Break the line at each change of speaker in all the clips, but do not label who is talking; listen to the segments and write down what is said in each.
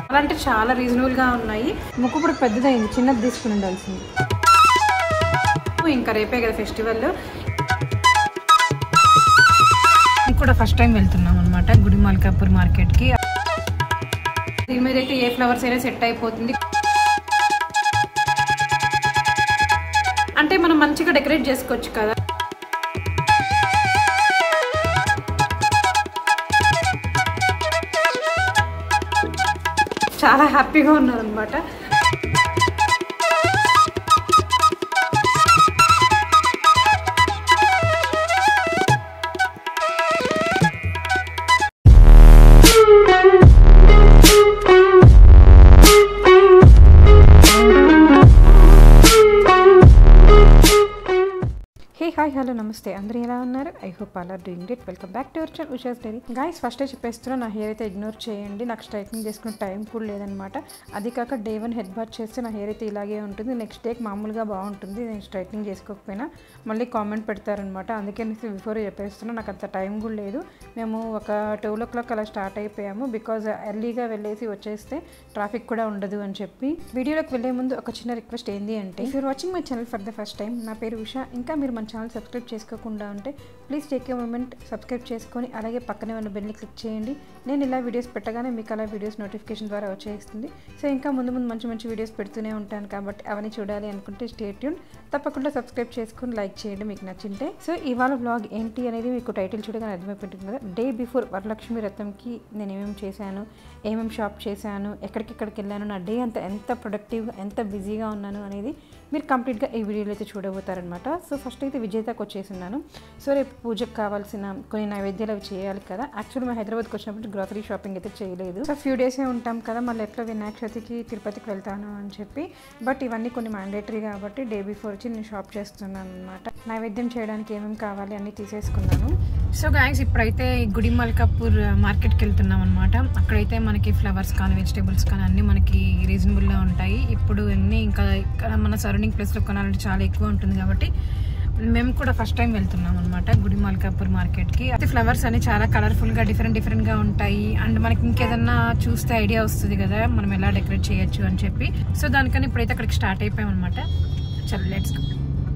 చాలా అంటే చాలా రీజనబుల్గా ఉన్నాయి ముక్కు ఇప్పుడు పెద్దదైంది చిన్నది తీసుకుని ఉండాల్సింది ఇంకా రేపే కదా ఫెస్టివల్ కూడా ఫస్ట్ టైం వెళ్తున్నాం అనమాట గుడి మల్కాపూర్ మార్కెట్కి దీని మీద అయితే ఏ ఫ్లవర్స్ అయినా సెట్ అయిపోతుంది అంటే మనం మంచిగా డెకరేట్ చేసుకోవచ్చు కదా చాలా హ్యాపీగా ఉన్నారు అనమాట హే హాయ్ హలో నమస్తే అందరూ ఎలా ఉన్నారు I hope all are doing it welcome back to our channel Usha's diary guys ఫస్టే చెప్పేస్తున్నా నా హెయిర్ అయితే ఇగ్నోర్ చేయండి నాకు స్ట్రైట్నింగ్ చేసుకునే టైం కూడా లేదనమాట అది కాక డే వన్ హెడ్ బాత్ చేస్తే నా హెయిర్ అయితే ఇలాగే ఉంటుంది నెక్స్ట్ డేకి మామూలుగా బాగుంటుంది నేను స్ట్రైట్నింగ్ చేసుకోకపోయినా మళ్ళీ కామెంట్ పెడతారనమాట అందుకే నేను బిఫోర్ చెప్పేస్తున్నా నాకు అంత టైం కూడా లేదు మేము ఒక ట్వెల్వ్ ఓ క్లాక్ అలా స్టార్ట్ అయిపోయాము బికాజ్ ఎర్లీగా వెళ్ళేసి వచ్చేస్తే ట్రాఫిక్ కూడా ఉండదు అని చెప్పి వీడియోలోకి వెళ్ళే ముందు ఒక చిన్న రిక్వెస్ట్ ఏంటి అంటే if you're watching my channel for the first time నా పేరు ఉషా ఇంకా మీరు మన ఛానల్ సబ్స్క్రైబ్ చేసుకోకుండా ఉంటే please take a moment subscribe చేసుకొని అలాగే పక్కనే ఉన్న బెల్ని క్లిక్ చేయండి నేను ఇలా వీడియోస్ పెట్టగానే మీకు అలా వీడియోస్ నోటిఫికేషన్ ద్వారా వచ్చేస్తుంది సో ఇంకా ముందు ముందు మంచి మంచి వీడియోస్ పెడుతూనే ఉంటాను కాబట్టి అవన్నీ చూడాలి అనుకుంటే స్టేట్ ట్యూన్ తప్పకుండా సబ్స్క్రైబ్ చేసుకొని లైక్ చేయండి మీకు నచ్చింటే సో ఇవాళ బ్లాగ్ ఏంటి అనేది మీకు టైటిల్ చూడగానే అర్థమైపోతుంది కదా డే బిఫోర్ వరలక్ష్మి రథంకి నేను ఏమేమి చేశాను ఏమేమి షాప్ చేశాను ఎక్కడికెక్కడికి వెళ్ళాను నా డే అంత ఎంత ప్రొడక్టివ్గా ఎంత బిజీగా ఉన్నాను అనేది మీరు కంప్లీట్గా ఈ వీడియోలో అయితే చూడబోతారనమాట సో ఫస్ట్ అయితే విజేతకు వచ్చేస్తున్నాను సో రేపు పూజకు కావాల్సిన కొన్ని నైవేద్యాలు అవి చేయాలి కదా యాక్చువల్లీ మేము హైదరాబాద్కి వచ్చినప్పుడు గ్రాసరీ షాపింగ్ అయితే చేయలేదు సో ఫ్యూ డేసే ఉంటాం కదా మళ్ళీ ఎట్లా వినాయక చవితికి తిరుపతికి వెళ్తాను అని చెప్పి బట్ ఇవన్నీ కొన్ని మ్యాండేటరీ కాబట్టి డే బిఫోర్ వచ్చి నేను షాప్ చేస్తున్నాను అనమాట నైవేద్యం చేయడానికి ఏమేమి కావాలి అన్నీ తీసేసుకున్నాను సో గాయస్ ఇప్పుడైతే గుడి మల్కాపూర్ మార్కెట్కి వెళ్తున్నాం అనమాట అక్కడైతే మనకి ఫ్లవర్స్ కానీ వెజిటేబుల్స్ కానీ అన్నీ మనకి రీజనబుల్గా ఉంటాయి ఇప్పుడు అన్నీ ఇంకా ఇక్కడ మన సరౌండింగ్ ప్లేస్లో కొనాలంటే చాలా ఎక్కువ ఉంటుంది కాబట్టి మేము కూడా ఫస్ట్ టైం వెళ్తున్నాం అనమాట గుడి మల్కాపూర్ మార్కెట్కి అయితే ఫ్లవర్స్ అన్ని చాలా కలర్ఫుల్గా డిఫరెంట్ డిఫరెంట్గా ఉంటాయి అండ్ మనకి ఇంకేదన్నా చూస్తే ఐడియా వస్తుంది కదా మనం ఎలా డెకరేట్ చేయొచ్చు అని చెప్పి సో దానికని ఇప్పుడైతే అక్కడికి స్టార్ట్ అయిపోయాం అనమాట చలో లెట్స్ గో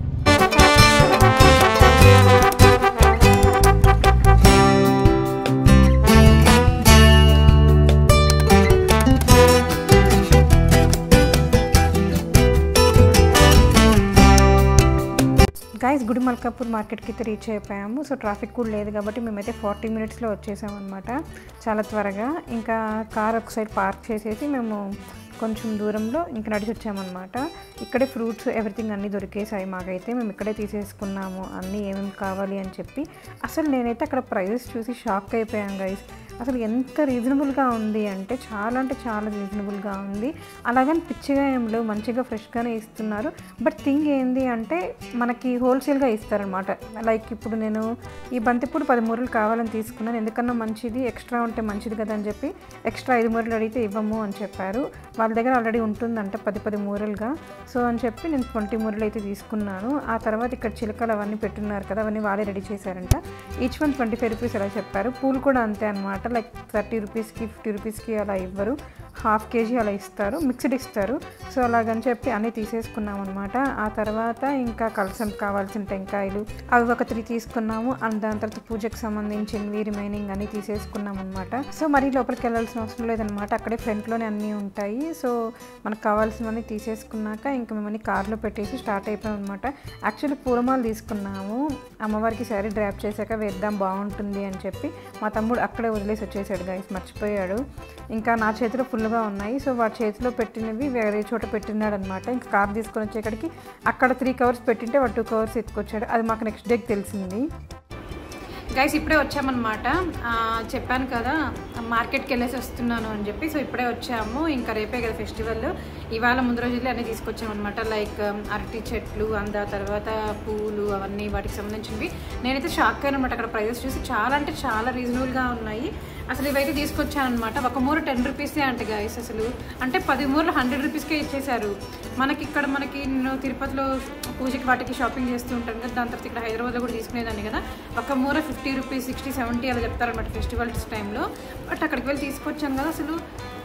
గాయస్ గుడి మల్కాపూర్ మార్కెట్కి అయితే రీచ్ అయిపోయాము సో ట్రాఫిక్ కూడా లేదు కాబట్టి మేమైతే ఫార్టీ మినిట్స్లో వచ్చేసాము అనమాట చాలా త్వరగా ఇంకా కార్ ఒక సైడ్ పార్క్ చేసేసి మేము కొంచెం దూరంలో ఇంకా నడిచి వచ్చామన్నమాట ఇక్కడే ఫ్రూట్స్ ఎవ్రీథింగ్ అన్నీ దొరికేసాయి మాకైతే మేము ఇక్కడే తీసేసుకున్నాము అన్నీ ఏమేమి కావాలి అని చెప్పి అసలు నేనైతే అక్కడ ప్రైజెస్ చూసి షాక్ అయిపోయాను గైస్ అసలు ఎంత రీజనబుల్గా ఉంది అంటే చాలా అంటే చాలా రీజనబుల్గా ఉంది అలాగని పిచ్చిగా ఏం లేవు మంచిగా ఫ్రెష్గానే ఇస్తున్నారు బట్ థింగ్ ఏంది అంటే మనకి హోల్సేల్గా ఇస్తారనమాట లైక్ ఇప్పుడు నేను ఈ బంతిపూడి పది మూరలు కావాలని తీసుకున్నాను ఎందుకన్నా మంచిది ఎక్స్ట్రా ఉంటే మంచిది కదా అని చెప్పి ఎక్స్ట్రా ఐదు మూరలు అడిగితే ఇవ్వము అని చెప్పారు వాళ్ళ దగ్గర ఆల్రెడీ ఉంటుందంట పది పది మూరలుగా సో అని చెప్పి నేను ట్వంటీ మూరలు అయితే తీసుకున్నాను ఆ తర్వాత ఇక్కడ చిలకలు అవన్నీ పెట్టున్నారు కదా అవన్నీ వాళ్ళే రెడీ చేశారంట each one twenty five rupees అలా చెప్పారు పూలు కూడా అంతే అనమాట లైక్ థర్టీ రూపీస్కి ఫిఫ్టీ రూపీస్కి అలా ఇవ్వరు హాఫ్ కేజీ అలా ఇస్తారు మిక్స్డ్ ఇస్తారు సో అలాగని చెప్పి అన్నీ తీసేసుకున్నాం అనమాట ఆ తర్వాత ఇంకా కలసం కావాల్సిన టెంకాయలు అవి ఒక త్రీ తీసుకున్నాము అండ్ దాని తర్వాత పూజకు సంబంధించినవి రిమైనింగ్ అన్నీ తీసేసుకున్నాం అనమాట సో మరీ లోపలికి వెళ్ళాల్సిన అవసరం లేదనమాట అక్కడే ఫ్రంట్లోనే అన్నీ ఉంటాయి సో మనకు కావాల్సినవన్నీ తీసేసుకున్నాక ఇంకా మేమన్నీ కార్లో పెట్టేసి స్టార్ట్ అయిపోయాం అనమాట యాక్చువల్లీ పూలమాలు తీసుకున్నాము అమ్మవారికి శారీ డ్రాప్ చేశాక వేద్దాం బాగుంటుంది అని చెప్పి మా తమ్ముడు అక్కడే వదిలేసి వచ్చేసాడు గైస్ మర్చిపోయాడు ఇంకా నా చేతిలో ఫుల్గా ఉన్నాయి సో వాడి చేతిలో పెట్టినవి వేరే చోట పెట్టినాడు అనమాట ఇంకా కార్ తీసుకొని వచ్చేక్కడికి అక్కడ త్రీ కవర్స్ పెట్టింటే వాడు టూ కవర్స్ ఎత్తుకొచ్చాడు అది మాకు నెక్స్ట్ డేకి తెలిసింది గైస్ ఇప్పుడే వచ్చామన్నమాట ఆ, చెప్పాను కదా మార్కెట్కి వెళ్ళేసి వస్తున్నాను అని చెప్పి సో ఇప్పుడే వచ్చాము ఇంకా రేపే కదా ఫెస్టివల్ ఇవాళ ముందు రోజుల్లో అన్నీ తీసుకొచ్చామన్నమాట లైక్ అరటి చెట్లు అంద తర్వాత పూలు అవన్నీ వాటికి సంబంధించినవి నేనైతే షాక్ అయినమాట అక్కడ ప్రైజెస్ చూసి చాలా అంటే చాలా రీజనబుల్గా ఉన్నాయి అసలు ఇవైతే తీసుకొచ్చాను అనమాట ఒక మూర టెన్ రూపీసే అంట గాయస్ అసలు అంటే పది మూరలు హండ్రెడ్ రూపీస్కే ఇచ్చేశారు మనకి ఇక్కడ మనకి నేను తిరుపతిలో పూజకి వాటికి షాపింగ్ చేస్తూ ఉంటాను కదా దాని తర్వాత ఇక్కడ హైదరాబాద్లో కూడా తీసుకునేదాన్ని కదా ఒక మూర ఫిఫ్టీ రూపీస్ సిక్స్టీ సెవెంటీ అలా చెప్తారనమాట ఫెస్టివల్స్ టైంలో బట్ అక్కడికి వెళ్ళి తీసుకొచ్చాను కదా అసలు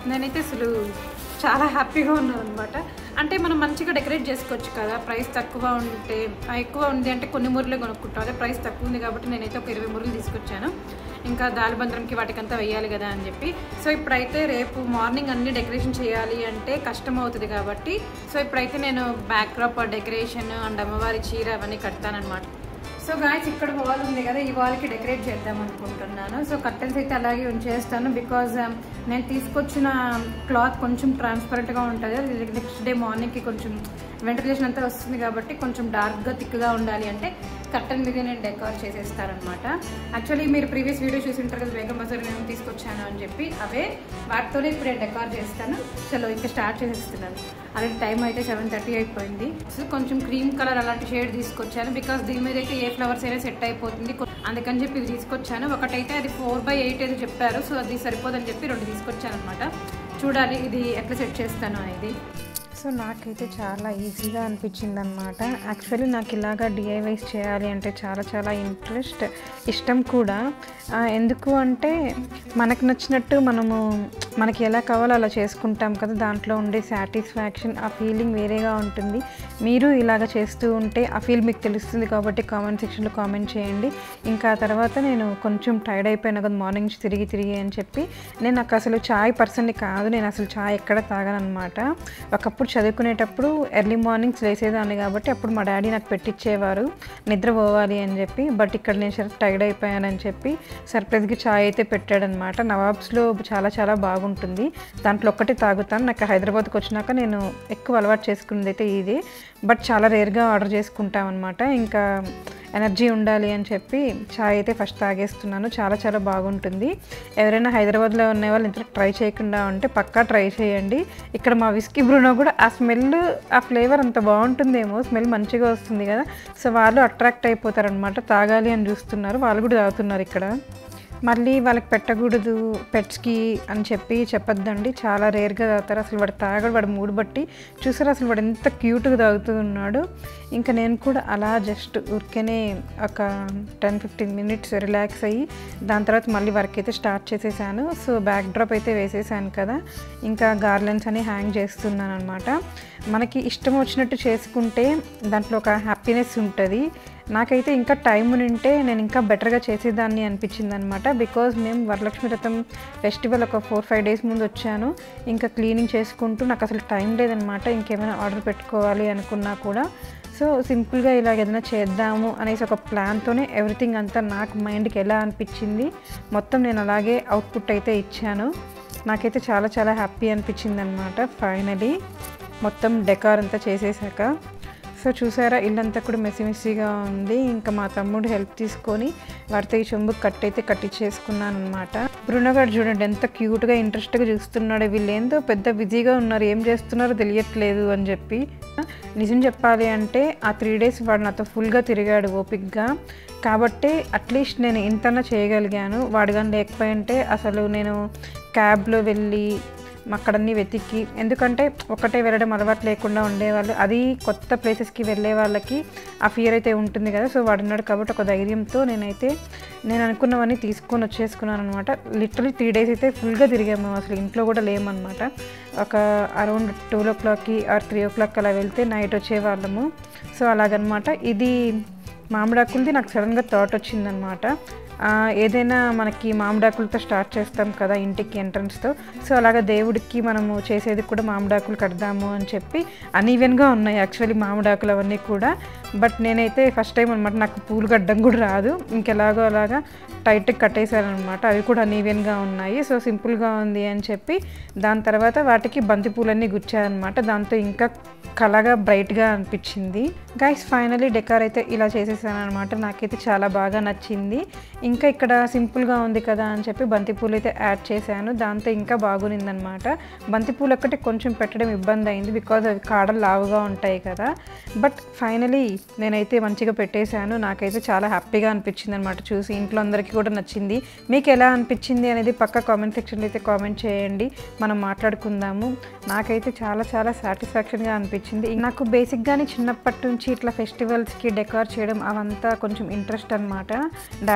నేనైతే అసలు చాలా హ్యాపీగా ఉన్నాను అనమాట అంటే మనం మంచిగా డెకరేట్ చేసుకోవచ్చు కదా ప్రైస్ తక్కువ ఉంటే ఆ, ఎక్కువ ఉంది అంటే కొన్ని మురలే కొనుక్కుంటాం అదే ప్రైస్ తక్కువ ఉంది కాబట్టి నేనైతే ఒక ఇరవై మురలు తీసుకొచ్చాను ఇంకా దాలిబంద్రంకి వాటికంతా వేయాలి కదా అని చెప్పి సో ఇప్పుడైతే రేపు మార్నింగ్ అన్ని డెకరేషన్ చేయాలి అంటే కష్టం అవుతుంది కాబట్టి సో ఇప్పుడైతే నేను బ్యాక్డ్రాప్ డెకరేషన్ అండ్ అమ్మవారి చీర అవన్నీ కడతానమాట సో గాయస్ ఇక్కడ వాల్ ఉంది కదా ఈ వాల్కి డెకరేట్ చేద్దాం అనుకుంటున్నాను సో కర్టెన్స్ అయితే అలాగే ఉంచేస్తాను బికాజ్ నేను తీసుకొచ్చిన క్లాత్ కొంచెం ట్రాన్స్పరెంట్గా ఉంటుంది నెక్స్ట్ డే మార్నింగ్కి కొంచెం వెంటిలేషన్ అంతా వస్తుంది కాబట్టి కొంచెం డార్క్గా థిక్గా ఉండాలి అంటే కర్టన్ మీద నేను డెకార్ చేసేస్తానమాట యాక్చువల్లీ మీరు ప్రీవియస్ వీడియో చూసి ఉంటారు కదా బేగం బజార్ నేను తీసుకొచ్చాను అని చెప్పి అవే వాటితోనే ఇప్పుడు నేను డెకార్ చేస్తాను చలో ఇంకా స్టార్ట్ చేసేస్తున్నాను అలాంటి టైం అయితే సెవెన్ థర్టీ అయిపోయింది సో కొంచెం క్రీమ్ కలర్ అలాంటి షేడ్ తీసుకొచ్చాను బికాస్ దీని మీద అయితే ఏ ఫ్లవర్స్ అయినా సెట్ అయిపోతుంది కొ- అందుకని చెప్పి ఇది తీసుకొచ్చాను ఒకటైతే అది ఫోర్ బై ఎయిట్ ఏదో చెప్పారు సో అది సరిపోదని చెప్పి రెండు తీసుకొచ్చాను అనమాట చూడాలి ఇది ఎట్లా సెట్ చేస్తాను అనేది సో నాకైతే చాలా ఈజీగా అనిపించింది అనమాట యాక్చువల్లీ నాకు ఇలాగా డిఐవైస్ చేయాలి అంటే చాలా చాలా ఇంట్రెస్ట్ ఇష్టం కూడా ఆ, ఎందుకు అంటే మనకు నచ్చినట్టు మనము మనకి ఎలా కావాలో అలా చేసుకుంటాం కదా దాంట్లో ఉండే సాటిస్ఫాక్షన్ ఆ ఫీలింగ్ వేరేగా ఉంటుంది మీరు ఇలాగ చేస్తూ ఉంటే ఆ ఫీల్ మీకు తెలుస్తుంది కాబట్టి కామెంట్ సెక్షన్లో కామెంట్ చేయండి ఇంకా ఆ తర్వాత నేను కొంచెం టైర్డ్ అయిపోయాను కదా మార్నింగ్ నుంచి తిరిగి తిరిగి అని చెప్పి నేను నాకు అసలు చాయ్ పర్సన్ని కాదు నేను అసలు చాయ్ ఎక్కడ తాగనమాట ఒకప్పుడు చదువుకునేటప్పుడు ఎర్లీ మార్నింగ్స్ లేసేదాన్ని కాబట్టి అప్పుడు మా డాడీ నాకు పెట్టించేవారు నిద్ర పోవాలి అని చెప్పి బట్ ఇక్కడ నేను సరే టైర్డ్ అయిపోయానని చెప్పి సర్ప్రైజ్కి చాయ్ అయితే పెట్టాడనమాట నవాబ్స్లో చాలా చాలా బాగుంటుంది దాంట్లో ఒక్కటి తాగుతాను నాకు హైదరాబాద్కి వచ్చినాక నేను ఎక్కువ అలవాటు చేసుకున్నది అయితే ఇది బట్ చాలా రేర్గా ఆర్డర్ చేసుకుంటాం అనమాట ఇంకా ఎనర్జీ ఉండాలి అని చెప్పి చాయ్ అయితే ఫస్ట్ తాగేస్తున్నాను చాలా చాలా బాగుంటుంది ఎవరైనా హైదరాబాద్లో ఉన్న వాళ్ళు ఇంత ట్రై చేయకుండా ఉంటే పక్కా ట్రై చేయండి ఇక్కడ మా విస్కీ బ్రూనో కూడా ఆ స్మెల్ ఆ ఫ్లేవర్ అంత బాగుంటుందేమో స్మెల్ మంచిగా వస్తుంది కదా సో వాళ్ళు అట్రాక్ట్ అయిపోతారనమాట తాగాలి అని చూస్తున్నారు వాళ్ళు కూడా తాగుతున్నారు ఇక్కడ మళ్ళీ వాళ్ళకి పెట్టకూడదు పెట్స్కి అని చెప్పి చెప్పొద్దండి చాలా రేర్గా తాగుతారు అసలు వాడు తాగడు వాడు మూడు బట్టి చూసారు అసలు వాడు ఎంత క్యూట్గా తాగుతూ ఉన్నాడు ఇంకా నేను కూడా అలా జస్ట్ ఊరికేనే ఒక టెన్ ఫిఫ్టీన్ మినిట్స్ రిలాక్స్ అయ్యి దాని తర్వాత మళ్ళీ వర్క్ అయితే స్టార్ట్ చేసేసాను సో బ్యాక్ డ్రాప్ అయితే వేసేసాను కదా ఇంకా గార్లెన్స్ అని హ్యాంగ్ చేస్తున్నాను అనమాట మనకి ఇష్టం వచ్చినట్టు చేసుకుంటే దాంట్లో ఒక హ్యాపీనెస్ ఉంటుంది నాకైతే ఇంకా టైం ఉంటే నేను ఇంకా బెటర్గా చేసేదాన్ని అనిపించింది అనమాట బికాజ్ మేము వరలక్ష్మి వ్రతం ఫెస్టివల్ ఒక ఫోర్ ఫైవ్ డేస్ ముందు వచ్చాను ఇంకా క్లీనింగ్ చేసుకుంటూ నాకు అసలు టైం లేదనమాట ఇంకేమైనా ఆర్డర్ పెట్టుకోవాలి అనుకున్నా కూడా సో సింపుల్గా ఇలా ఏదైనా చేద్దాము అనేసి ఒక ప్లాన్తోనే ఎవ్రీథింగ్ అంతా నాకు మైండ్కి ఎలా అనిపించింది మొత్తం నేను అలాగే అవుట్పుట్ అయితే ఇచ్చాను నాకైతే చాలా చాలా హ్యాపీ అనిపించింది అనమాట ఫైనలీ మొత్తం డెకార్ అంతా చేసేసాక సో చూసారా ఇల్లంతా కూడా మెస్సి మెస్సీగా ఉంది ఇంకా మా తమ్ముడు హెల్ప్ తీసుకొని వాడితో ఈ చెంబు కట్ అయితే కట్టించేసుకున్నాను అనమాట బృణగాడు చూడండి ఎంత క్యూట్గా ఇంట్రెస్ట్గా చూస్తున్నాడు వీళ్ళు ఏందో పెద్ద బిజీగా ఉన్నారు ఏం చేస్తున్నారో తెలియట్లేదు అని చెప్పి నిజం చెప్పాలి అంటే ఆ త్రీ డేస్ వాడు నాతో ఫుల్గా తిరిగాడు ఓపిక్గా కాబట్టి అట్లీస్ట్ నేను ఇంతన్నా చేయగలిగాను వాడు కానీ లేకపోయింటే అసలు నేను క్యాబ్లో వెళ్ళి అక్కడన్నీ వెతికి ఎందుకంటే ఒకటే వెళ్ళడం అలవాటు లేకుండా ఉండేవాళ్ళు అది కొత్త ప్లేసెస్కి వెళ్ళే వాళ్ళకి ఆ ఫియర్ అయితే ఉంటుంది కదా సో వాడు ఉన్నాడు కాబట్టి ఒక ధైర్యంతో నేనైతే నేను అనుకున్నవన్నీ తీసుకొని వచ్చేసుకున్నాను అనమాట లిటరలీ త్రీ డేస్ అయితే ఫుల్గా తిరిగాము అసలు ఇంట్లో కూడా లేమన్నమాట ఒక అరౌండ్ టూ ఓ క్లాక్కి ఆర్ త్రీ ఓ క్లాక్ అలా వెళ్తే నైట్ వచ్చేవాళ్ళము సో అలాగనమాట ఇది మామిడాకులది నాకు సడన్గా థాట్ వచ్చిందనమాట ఆ, ఏదైనా మనకి మామిడాకులతో స్టార్ట్ చేస్తాం కదా ఇంటికి ఎంట్రన్స్తో సో అలాగా దేవుడికి మనము చేసేది కూడా మామిడాకులు కడదాము అని చెప్పి అన్ఈవెన్గా ఉన్నాయి యాక్చువల్లీ మామిడాకులు అవన్నీ కూడా బట్ నేనైతే ఫస్ట్ టైం అనమాట నాకు పూలు కట్టడం కూడా రాదు ఇంకెలాగో అలాగా టైట్గా కట్టేశాను అనమాట అవి కూడా అన్ఈవెన్గా ఉన్నాయి సో సింపుల్గా ఉంది అని చెప్పి దాని తర్వాత వాటికి బంతి పూలన్నీ గుచ్చారనమాట దాంతో ఇంకా కలగా బ్రైట్గా అనిపించింది గైస్ ఫైనలీ డెకార్ అయితే ఇలా చేసేసాను అనమాట నాకైతే చాలా బాగా నచ్చింది ఇంకా ఇక్కడ సింపుల్గా ఉంది కదా అని చెప్పి బంతిపూలు అయితే యాడ్ చేశాను దాంతో ఇంకా బాగునిందనమాట బంతిపూలు ఒక్కటి కొంచెం పెట్టడం ఇబ్బంది అయింది బికాజ్ అవి కాడలు లావుగా ఉంటాయి కదా బట్ ఫైనలీ నేనైతే మంచిగా పెట్టేశాను నాకైతే చాలా హ్యాపీగా అనిపించింది అనమాట చూసి ఇంట్లో అందరికీ కూడా నచ్చింది మీకు ఎలా అనిపించింది అనేది పక్క కామెంట్ సెక్షన్లో అయితే కామెంట్ చేయండి మనం మాట్లాడుకుందాము నాకైతే చాలా చాలా సాటిస్ఫాక్షన్గా అనిపించింది నాకు బేసిక్గానే చిన్నప్పటి నుంచి ఇట్లా ఫెస్టివల్స్కి డెకార్ చేయడం అవంతా కొంచెం ఇంట్రెస్ట్ అనమాట డాడీ దగ్గర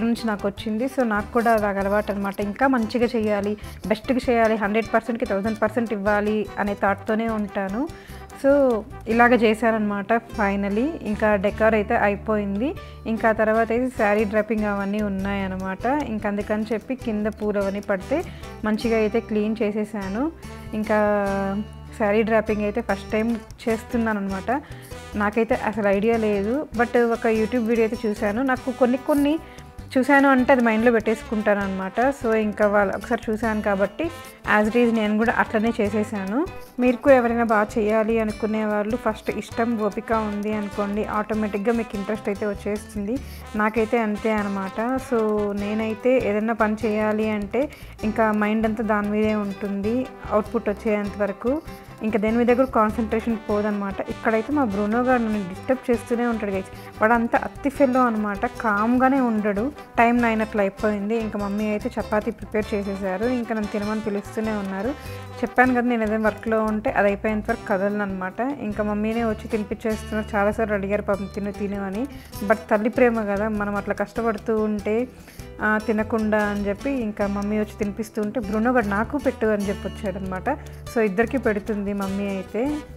మదర్ నుంచి నాకు వచ్చింది సో నాకు కూడా అది అలవాటు అనమాట ఇంకా మంచిగా చేయాలి బెస్ట్గా చేయాలి హండ్రెడ్ పర్సెంట్కి థౌజండ్ పర్సెంట్ ఇవ్వాలి అనే థాట్తోనే ఉంటాను సో ఇలాగ చేశారనమాట ఫైనలీ ఇంకా డెకార్ అయితే అయిపోయింది ఇంకా తర్వాత అయితే శారీ డ్రాపింగ్ అవన్నీ ఉన్నాయన్నమాట ఇంకా అందుకని చెప్పి కింద పూలు అవన్నీ పడితే మంచిగా అయితే క్లీన్ చేసేసాను ఇంకా శారీ డ్రాపింగ్ అయితే ఫస్ట్ టైం చేస్తున్నాను అనమాట నాకైతే అసలు ఐడియా లేదు బట్ ఒక యూట్యూబ్ వీడియో అయితే చూశాను నాకు కొన్ని కొన్ని చూశాను అంటే అది మైండ్లో పెట్టేసుకుంటాను అనమాట సో ఇంకా వాళ్ళు ఒకసారి చూశాను కాబట్టి యాజ్ ఇట్ ఈజ్ నేను కూడా అట్లనే చేసేసాను మీకు ఎవరైనా బాగా చేయాలి అనుకునే వాళ్ళు ఫస్ట్ ఇష్టం ఓపిక ఉంది అనుకోండి ఆటోమేటిక్గా మీకు ఇంట్రెస్ట్ అయితే వచ్చేస్తుంది నాకైతే అంతే అనమాట సో నేనైతే ఏదైనా పని చేయాలి అంటే ఇంకా మైండ్ అంతా దాని మీదే ఉంటుంది అవుట్పుట్ వచ్చేంత వరకు ఇంకా దేని మీద కూడా కాన్సన్ట్రేషన్ పోదనమాట ఇక్కడైతే మా బ్రూనో గారు నన్ను డిస్టర్బ్ చేస్తూనే ఉంటాడు గైస్ వాడు అంతా అత్తి ఫెల్లో అనమాట కామ్గానే ఉండడు టైం నైన్ అట్లా అయిపోయింది ఇంకా మమ్మీ అయితే చపాతీ ప్రిపేర్ చేసేసారు ఇంకా నన్ను తినమని పిలుస్తూనే ఉన్నారు చెప్పాను కదా నేను ఏదైనా వర్క్లో ఉంటే అది అయిపోయేంత వరకు కదలను అనమాట ఇంకా మమ్మీనే వచ్చి తినిపించేస్తున్నారు చాలాసార్లు అడిగారు పాపం తిను తిను అని బట్ తల్లి ప్రేమ కదా మనం అట్లా కష్టపడుతూ ఉంటే ఆ, తినకుండా అని చెప్పి ఇంకా మమ్మీ వచ్చి తినిపిస్తూ ఉంటే బ్రునో గడ్ నాకు పెట్టు అని చెప్పి వచ్చాడు అనమాట సో ఇద్దరికి పెడుతుంది మమ్మీ అయితే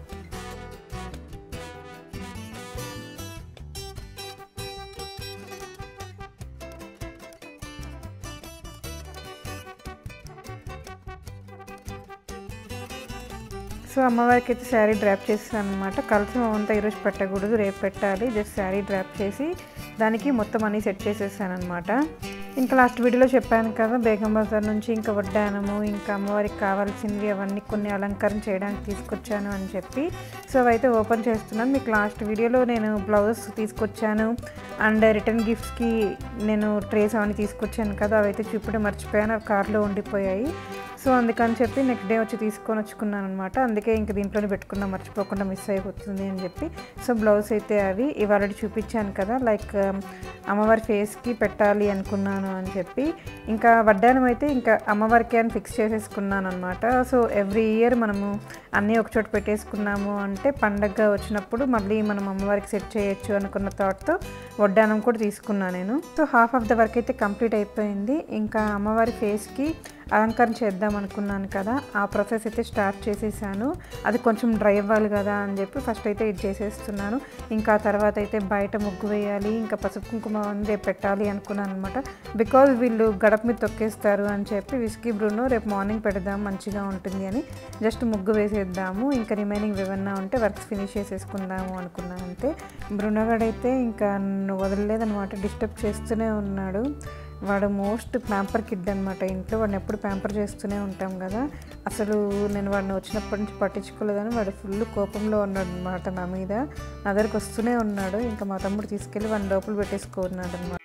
సో అమ్మవారికి అయితే శారీ డ్రాప్ చేస్తాను అనమాట కలిసి అంతా ఈరోజు పెట్టకూడదు రేపు పెట్టాలి జస్ట్ శారీ డ్రాప్ చేసి దానికి మొత్తం అన్నీ సెట్ చేసేసాను అనమాట ఇంకా లాస్ట్ వీడియోలో చెప్పాను కదా బేగం బజార్ నుంచి ఇంకా వడ్డానము ఇంకా అమ్మవారికి కావాల్సినవి అవన్నీ కొన్ని అలంకరణ చేయడానికి తీసుకొచ్చాను అని చెప్పి సో అవైతే ఓపెన్ చేస్తున్నాను మీకు లాస్ట్ వీడియోలో నేను బ్లౌజెస్ తీసుకొచ్చాను అండ్ రిటర్న్ గిఫ్ట్స్కి నేను ట్రేస్ అవన్నీ తీసుకొచ్చాను కదా అవైతే చూపుడే మర్చిపోయాను అవి కార్లో ఉండిపోయాయి సో అందుకని చెప్పి నెక్స్ట్ డే వచ్చి తీసుకొని వచ్చుకున్నాను అనమాట అందుకే ఇంక దీంట్లోనే పెట్టుకున్నా మర్చిపోకుండా మిస్ అయిపోతుంది అని చెప్పి సో బ్లౌజ్ అయితే అవి ఇవాళ చూపించాను కదా లైక్ అమ్మవారి ఫేస్కి పెట్టాలి అనుకున్నాను అని చెప్పి ఇంకా వడ్డానం అయితే ఇంకా అమ్మవారికి అని ఫిక్స్ చేసేసుకున్నాను అనమాట సో ఎవ్రీ ఇయర్ మనము అన్నీ ఒకచోట పెట్టేసుకున్నాము అంటే పండగ వచ్చినప్పుడు మళ్ళీ మనం అమ్మవారికి సెట్ చేయొచ్చు అనుకున్న థాట్తో వడ్డానం కూడా తీసుకున్నాను నేను so half of the work అయితే కంప్లీట్ అయిపోయింది ఇంకా అమ్మవారి ఫేస్కి అలంకరణ చేద్దాం అనుకున్నాను కదా ఆ ప్రాసెస్ అయితే స్టార్ట్ చేసేసాను అది కొంచెం డ్రై అవ్వాలి కదా అని చెప్పి ఫస్ట్ అయితే ఇది చేసేస్తున్నాను ఇంకా ఆ తర్వాత అయితే బయట ముగ్గు వేయాలి ఇంకా పసుపు కుంకుమ ఉంది రేపు పెట్టాలి అనుకున్నాను అనమాట బికాజ్ వీళ్ళు గడప మీద తొక్కేస్తారు అని చెప్పి విస్కీ బ్రూను రేపు మార్నింగ్ పెడదాం మంచిగా ఉంటుంది అని జస్ట్ ముగ్గు వేసేద్దాము ఇంకా రిమైనింగ్ ఏమన్నా ఉంటే వర్క్స్ ఫినిష్ చేసేసుకుందాము అనుకున్నాను అంతే బృణగాడైతే ఇంకా నన్ను వదలలేదనమాట డిస్టర్బ్ చేస్తూనే ఉన్నాడు వాడు మోస్ట్ ప్యాంపర్ కిడ్ అనమాట ఇంట్లో వాడిని ఎప్పుడు ప్యాంపర్ చేస్తూనే ఉంటాం కదా అసలు నేను వాడిని వచ్చినప్పటి నుంచి పట్టించుకోలేదని వాడు ఫుల్ కోపంలో ఉన్నాడు అనమాట నా మీద నా దగ్గరికి వస్తూనే ఉన్నాడు ఇంకా మా తమ్ముడు తీసుకెళ్ళి వాడిని లోపల పెట్టేసుకున్నాడు అనమాట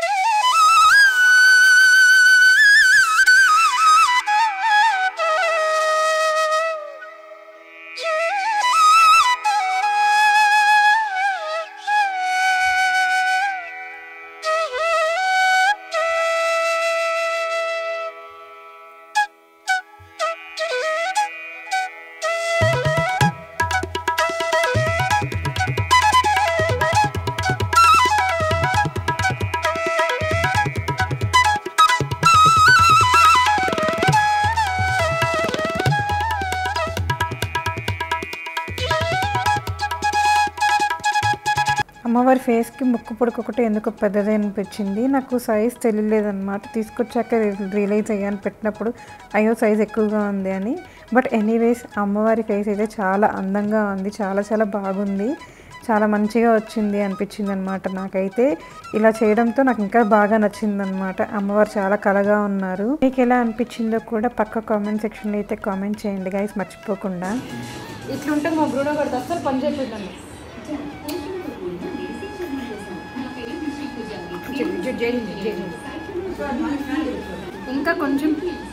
అమ్మవారి ఫేస్కి ముక్కు పొడుకు ఒకటి ఎందుకు పెద్దది అనిపించింది నాకు సైజ్ తెలియలేదన్నమాట తీసుకొచ్చాక రియలైజ్ అయ్యాను పెట్టినప్పుడు అయ్యో సైజ్ ఎక్కువగా ఉంది అని బట్ ఎనీవేస్ అమ్మవారి ఫేస్ అయితే చాలా అందంగా ఉంది చాలా చాలా బాగుంది చాలా మంచిగా వచ్చింది అనిపించింది అనమాట నాకైతే ఇలా చేయడంతో నాకు ఇంకా బాగా నచ్చింది అనమాట అమ్మవారు చాలా కలగా ఉన్నారు మీకు ఎలా అనిపించిందో కూడా పక్క కామెంట్ సెక్షన్లో అయితే కామెంట్ చేయండి గైస్ మర్చిపోకుండా ఇట్లుంటుంది మా బ్రూడో గారు అసలు పని చేయట్లేదు ఇంకా కొంచెం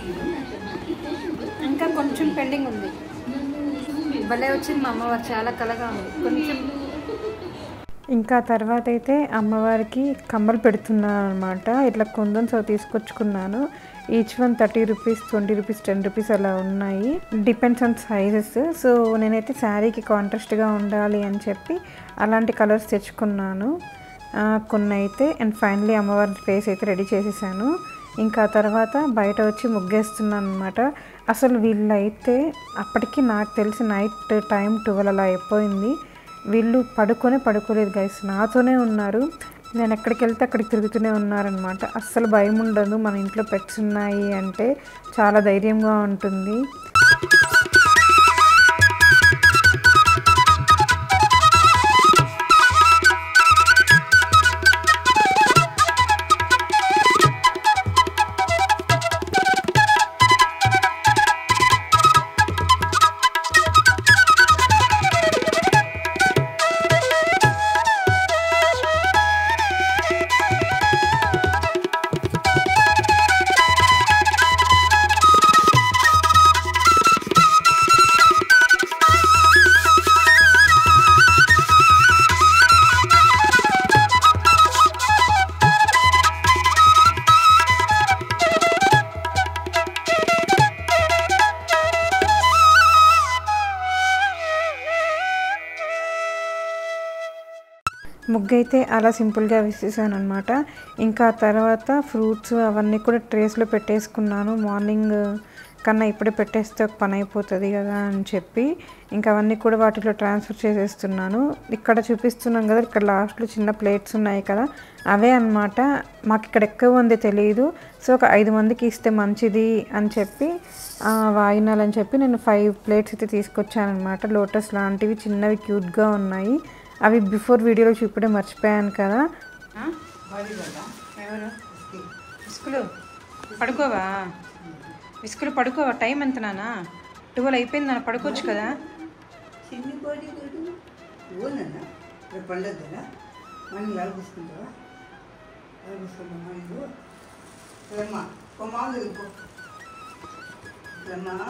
ఇంకా కొంచెం పెండింగ్ ఉంది భలే వచ్చింది మా అమ్మవారు చాలా కలగా ఉంది కొంచెం ఇంకా తర్వాత అయితే అమ్మవారికి కమ్మలు పెడుతున్నాను అనమాట ఇట్లా కుందన్ సో తీసుకొచ్చుకున్నాను each one thirty rupees twenty rupees ten rupees అలా ఉన్నాయి డిపెండ్స్ ఆన్ సైజెస్ సో నేనైతే శారీకి కాంట్రాస్ట్గా ఉండాలి అని చెప్పి అలాంటి కలర్స్ తెచ్చుకున్నాను ఆ, కొన్ని అయితే అండ్ ఫైనలీ అమ్మవారి ఫేస్ అయితే రెడీ చేసేసాను ఇంకా తర్వాత బయట వచ్చి ముగ్గేస్తున్నాను అనమాట అసలు వీళ్ళైతే అప్పటికి నాకు తెలిసి నైట్ టైం ట్వెల్వ్ అలా అయిపోయింది వీళ్ళు పడుకొనే పడుకోలేదు గైస్ నాతోనే ఉన్నారు నేను ఎక్కడికి వెళ్తే అక్కడికి తిరుగుతూనే ఉన్నారనమాట అస్సలు భయం ఉండదు మన ఇంట్లో పెట్స్ ఉన్నాయి అంటే చాలా ధైర్యంగా ఉంటుంది ముగ్గు అయితే అలా సింపుల్గా వేసేసాను అనమాట ఇంకా తర్వాత ఫ్రూట్స్ అవన్నీ కూడా ట్రేస్లో పెట్టేసుకున్నాను మార్నింగ్ కన్నా ఇప్పుడే పెట్టేస్తే ఒక పని అయిపోతుంది కదా అని చెప్పి ఇంకా అవన్నీ కూడా వాటిలో ట్రాన్స్ఫర్ చేసేస్తున్నాను ఇక్కడ చూపిస్తున్నాం కదా ఇక్కడ లాస్ట్లో చిన్న ప్లేట్స్ ఉన్నాయి కదా అవే అన్నమాట మాకు ఇక్కడ ఎక్కువ ఉంది తెలియదు సో ఒక ఐదు మందికి ఇస్తే మంచిది అని చెప్పి ఆ, వాయినాలని చెప్పి నేను ఫైవ్ ప్లేట్స్ అయితే తీసుకొచ్చాను అనమాట లోటస్ లాంటివి చిన్నవి క్యూట్గా ఉన్నాయి అవి బిఫోర్ వీడియోలో చూపడే మర్చిపోయాను కదా ఎవరు ఇసుకులు పడుకోవా ఇసుకులు పడుకోవా టైం ఎంత నానా ట్వెల్వ్ అయిపోయింది నాన్న పడుకోవచ్చు కదా
చిన్ని కోడి కోడి ఓనన్నా రేపు పండగ కదా మనం ఎలా చూసుకుంటావా ఎలా చూసుకుంటామా ఇల్లు రమ్మా ఓ మామూలు వెళ్ళిపో రమ్మా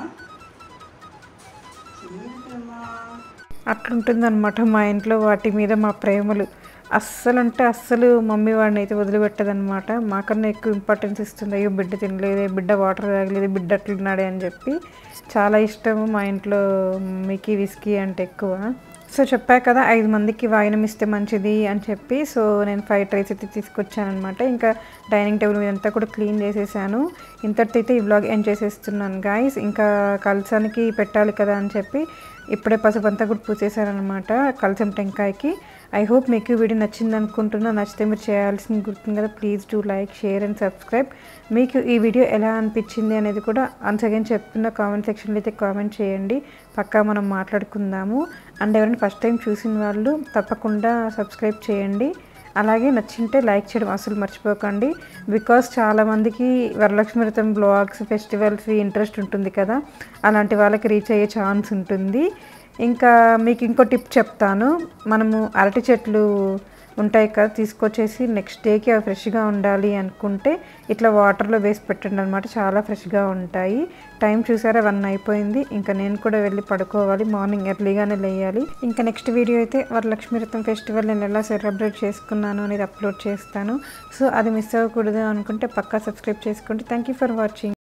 చిన్ని రమ్మా
అట్లుంటుందన్నమాట మా ఇంట్లో వాటి మీద మా ప్రేమలు అస్సలు అంటే అస్సలు మమ్మీ వాడిని అయితే వదిలిపెట్టదనమాట మాకన్నా ఎక్కువ ఇంపార్టెన్స్ ఇస్తుంది అయ్యో బిడ్డ తినలేదే బిడ్డ వాటర్ తాగలేదు బిడ్డ అట్లున్నాడే అని చెప్పి చాలా ఇష్టము మా ఇంట్లో మమ్మీకి విస్కీ అంటే ఎక్కువ సో చెప్పా కదా ఐదు మందికి వాయినం ఇస్తే మంచిది అని చెప్పి సో నేను ఫైవ్ ట్రైస్ అయితే తీసుకొచ్చాను అనమాట ఇంకా డైనింగ్ టేబుల్ మీద అంతా కూడా క్లీన్ చేసేసాను ఇంతటితో అయితే ఈ వ్లాగ్ ఎండ్ చేసేస్తున్నాను గాయస్ ఇంకా కలసానికి పెట్టాలి కదా అని చెప్పి ఇప్పుడే పసుపు అంతా కూడా పూసేశారనమాట కలసం టెంకాయకి ఐ హోప్ మీకు ఈ వీడియో నచ్చింది అనుకుంటున్నా నచ్చితే మీరు చేయాల్సింది గుర్తుంది కదా please do like share and subscribe మీకు ఈ వీడియో ఎలా అనిపించింది అనేది కూడా వన్స్ అగైన్ చెప్తున్న కామెంట్ సెక్షన్లో అయితే కామెంట్ చేయండి పక్కా మనం మాట్లాడుకుందాము అండ్ ఎవరైనా ఫస్ట్ టైం చూసిన వాళ్ళు తప్పకుండా సబ్స్క్రైబ్ చేయండి అలాగే నచ్చింటే లైక్ చేయడం అసలు మర్చిపోకండి బికాస్ చాలామందికి వరలక్ష్మి వ్రతం బ్లాగ్స్ ఫెస్టివల్స్ ఇంట్రెస్ట్ ఉంటుంది కదా అలాంటి వాళ్ళకి రీచ్ అయ్యే ఛాన్స్ ఉంటుంది ఇంకా మీకు ఇంకో టిప్ చెప్తాను మనము అరటి చెట్లు ఉంటాయి కదా తీసుకొచ్చేసి నెక్స్ట్ డేకి అవి ఫ్రెష్గా ఉండాలి అనుకుంటే ఇట్లా వాటర్లో వేసి పెట్టండి అనమాట చాలా ఫ్రెష్గా ఉంటాయి టైం చూసారా వన్ అయిపోయింది ఇంకా నేను కూడా వెళ్ళి పడుకోవాలి మార్నింగ్ ఎర్లీగానే లేయాలి ఇంకా నెక్స్ట్ వీడియో అయితే వరలక్ష్మి వ్రతం ఫెస్టివల్ నేను ఎలా సెలబ్రేట్ చేసుకున్నాను అనేది అప్లోడ్ చేస్తాను సో అది మిస్ అవ్వకూడదు అనుకుంటే పక్కా సబ్స్క్రైబ్ చేసుకోండి థ్యాంక్ యూ ఫర్ వాచింగ్